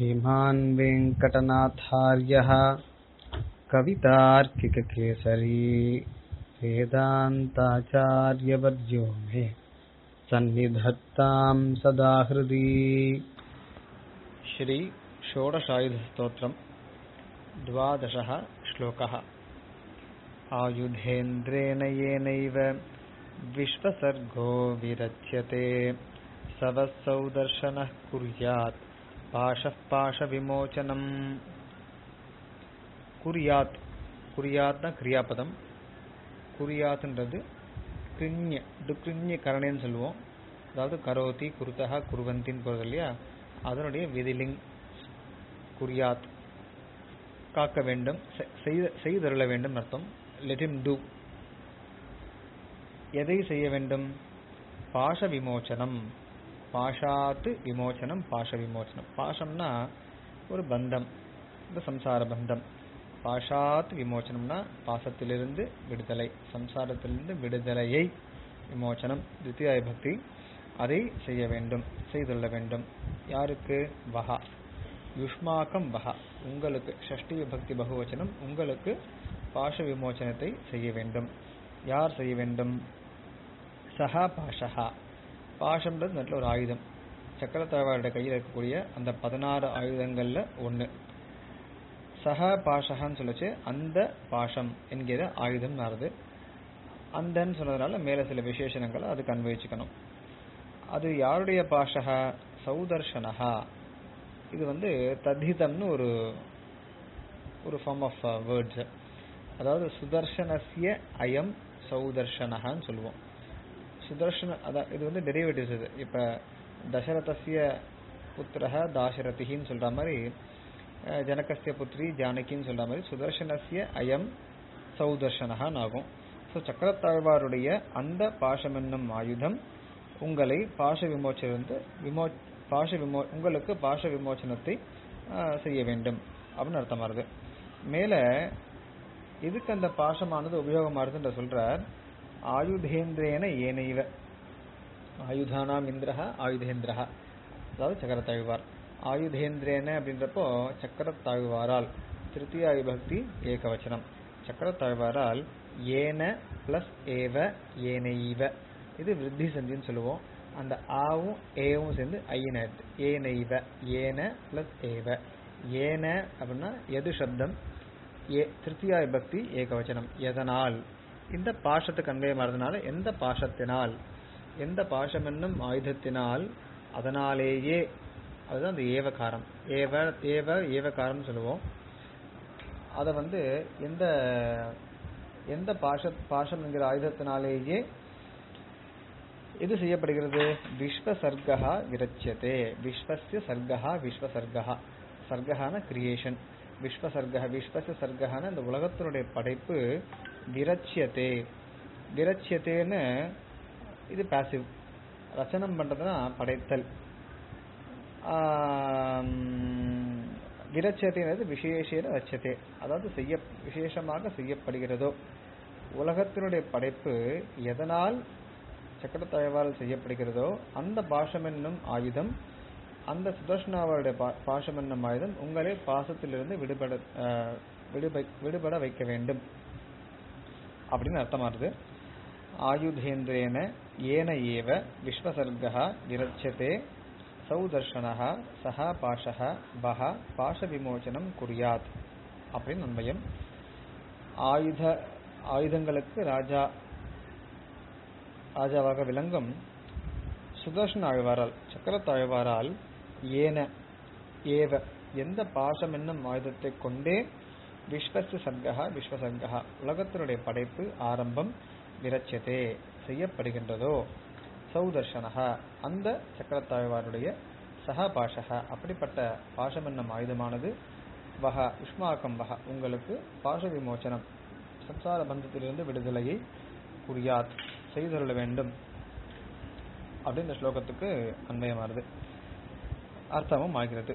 श्रीमान् वेङ्कटनाथार्यः कवितार्किककेसरी वेदान्ताचार्यवर्यो मे सन्निधत्तां सदा हृदि श्री षोडशायुधस्तोत्रम् द्वादशः श्लोकः आयुधेन्द्रेण येनैव विश्वसर्गो विरच्यते सवः सौदर्शनः कुर्यात् पाशः पाशविमोचनम् குறியாத் குறியாத்னா கிரியாபதம் குறியாத்ன்றது கிருண்ய டுக்ரிண்ய கரணேன்னு சொல்லுவோம் அதாவது கரோதி குருத்தகா குருவந்தின்னு போகிறது இல்லையா அதனுடைய விதிலிங் குறியாத் காக்க வேண்டும் செய்த செய்தருள வேண்டும் அர்த்தம் லெட் இம் டூ எதை செய்ய வேண்டும் பாஷ விமோச்சனம் பாஷாத்து விமோச்சனம் பாஷ விமோச்சனம் பாஷம்னா ஒரு பந்தம் இந்த சம்சார பந்தம் பாஷாத் விமோச்சனம்னா பாசத்திலிருந்து விடுதலை சம்சாரத்திலிருந்து விடுதலையை விமோச்சனம் தித்தியாய பக்தி அதை செய்ய வேண்டும் செய்துள்ள வேண்டும் யாருக்கு வஹா யுஷ்மாக்கம் வஹா உங்களுக்கு ஷஷ்டி விபக்தி பகுவச்சனம் உங்களுக்கு பாஷ விமோச்சனத்தை செய்ய வேண்டும் யார் செய்ய வேண்டும் சஹா பாஷஹா பாஷம்ன்றது நல்ல ஒரு ஆயுதம் சக்கரத்தாழ்வாருடைய கையில் இருக்கக்கூடிய அந்த பதினாறு ஆயுதங்கள்ல ஒன்று சஹ பாஷகான்னு சொல்லிச்சு அந்த பாஷம் என்கிற ஆயுதம் மாறுது அந்தன்னு சொன்னதுனால மேல சில விசேஷணங்களை அதுக்கு அன்வயிச்சுக்கணும் அது யாருடைய பாஷகா சௌதர்ஷனஹா இது வந்து தத்திதம்னு ஒரு ஒரு ஃபார்ம் ஆஃப் வேர்ட்ஸ் அதாவது சுதர்ஷனசிய அயம் சௌதர்ஷனஹான்னு சொல்லுவோம் சுதர்ஷன அதான் இது வந்து டெரிவேட்டிவ்ஸ் இது இப்ப தசரதசிய புத்திரஹ தாசரதின்னு சொல்ற மாதிரி ஜனகஸ்திய புத்திரி ஜானகின்னு சொல்ற மாதிரி சுதர்ஷனசிய அயம் சௌதர்ஷனஹான் ஆகும் ஸோ சக்கரத்தாழ்வாருடைய அந்த பாஷம் என்னும் ஆயுதம் உங்களை பாஷ விமோச்சிலிருந்து விமோ பாஷ விமோ உங்களுக்கு பாஷ விமோச்சனத்தை செய்ய வேண்டும் அப்படின்னு அர்த்தமாறுது மேல இதுக்கு அந்த பாஷமானது உபயோகமாறுதுன்ற சொல்றார் ஆயுதேந்திரேன ஏனைவ ஆயுதானாம் இந்திரஹ ஆயுதேந்திரஹ அதாவது சக்கரத்தாழ்வார் ஆயுதேந்திரேன அப்படின்றப்போ சக்கரத்தாழ்வாரால் திருத்தியா விபக்தி ஏகவச்சனம் சக்கரத்தாழ்வாரால் ஏன பிளஸ் ஏவ ஏனைவ இது விருத்தி சந்தின்னு சொல்லுவோம் அந்த ஆவும் ஏவும் சேர்ந்து ஐயன் ஆயிடுது ஏனைவ ஏன பிளஸ் ஏவ ஏன அப்படின்னா எது சப்தம் ஏ திருத்தியா விபக்தி ஏகவச்சனம் எதனால் இந்த பாஷத்துக்கு அன்பே மாறதுனால எந்த பாஷத்தினால் எந்த பாஷம் என்னும் ஆயுதத்தினால் அதனாலேயே அதுதான் அந்த ஏவகாரம் ஏவ ஏவ ஏவகாரம் சொல்லுவோம் அதை வந்து எந்த எந்த பாஷ பாஷம் என்கிற ஆயுதத்தினாலேயே இது செய்யப்படுகிறது விஸ்வசர்கா விரச்சியதே விஸ்வசிய சர்க்கா விஸ்வசர்கா சர்க்கான கிரியேஷன் விஸ்வசர்க விஸ்வச சர்க்கான அந்த உலகத்தினுடைய படைப்பு விரச்சியதே விரச்சியத்தேன்னு இது பாசிவ் ரச்சனம் பண்றதுன்னா படைத்தல் விரச்சத்தைனது விசேஷேன ரச்சத்தை அதாவது செய்ய விசேஷமாக செய்யப்படுகிறதோ உலகத்தினுடைய படைப்பு எதனால் சக்கரத்தாழ்வால் செய்யப்படுகிறதோ அந்த பாஷம் என்னும் ஆயுதம் அந்த சுதர்ஷனாவுடைய பாஷம் என்னும் ஆயுதம் உங்களை பாசத்திலிருந்து விடுபட விடுபட வைக்க வேண்டும் அப்படின்னு அர்த்தமாறுது ஆயுதேந்திரேன ஏன ஏவ விஸ்வசர்கா விரட்சதே சௌதர்ஷனஹ சஹா பாஷஹ பஹ பாஷ விமோச்சனம் குறியாத் அப்படின்னு அன்பயம் ஆயுத ஆயுதங்களுக்கு ராஜா ராஜாவாக விளங்கும் சுதர்ஷன ஆழ்வாரால் சக்கரத்தாழ்வாரால் ஏன ஏவ எந்த பாஷம் என்னும் ஆயுதத்தை கொண்டே விஸ்வச சர்க்கா விஸ்வசர்க்கா உலகத்தினுடைய படைப்பு ஆரம்பம் விரச்சதே செய்யப்படுகின்றதோ சௌதர்ஷனஹா அந்த சக்கரத்தாழ்வாருடைய சஹா பாஷக அப்படிப்பட்ட பாஷம் என்னும் ஆயுதமானது வஹ உஷ்மாக்கம் வஹ உங்களுக்கு பாஷ விமோச்சனம் சம்சார பந்தத்திலிருந்து விடுதலையை குறியாத் செய்தருள வேண்டும் அப்படின்னு இந்த ஸ்லோகத்துக்கு அன்வயமானது அர்த்தமும் ஆகிறது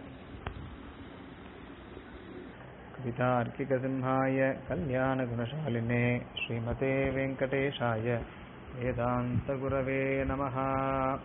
कवितार्किकसिंहाय कल्याणगुणशालिने श्रीमते वेङ्कटेशाय वेदान्तगुरवे नमः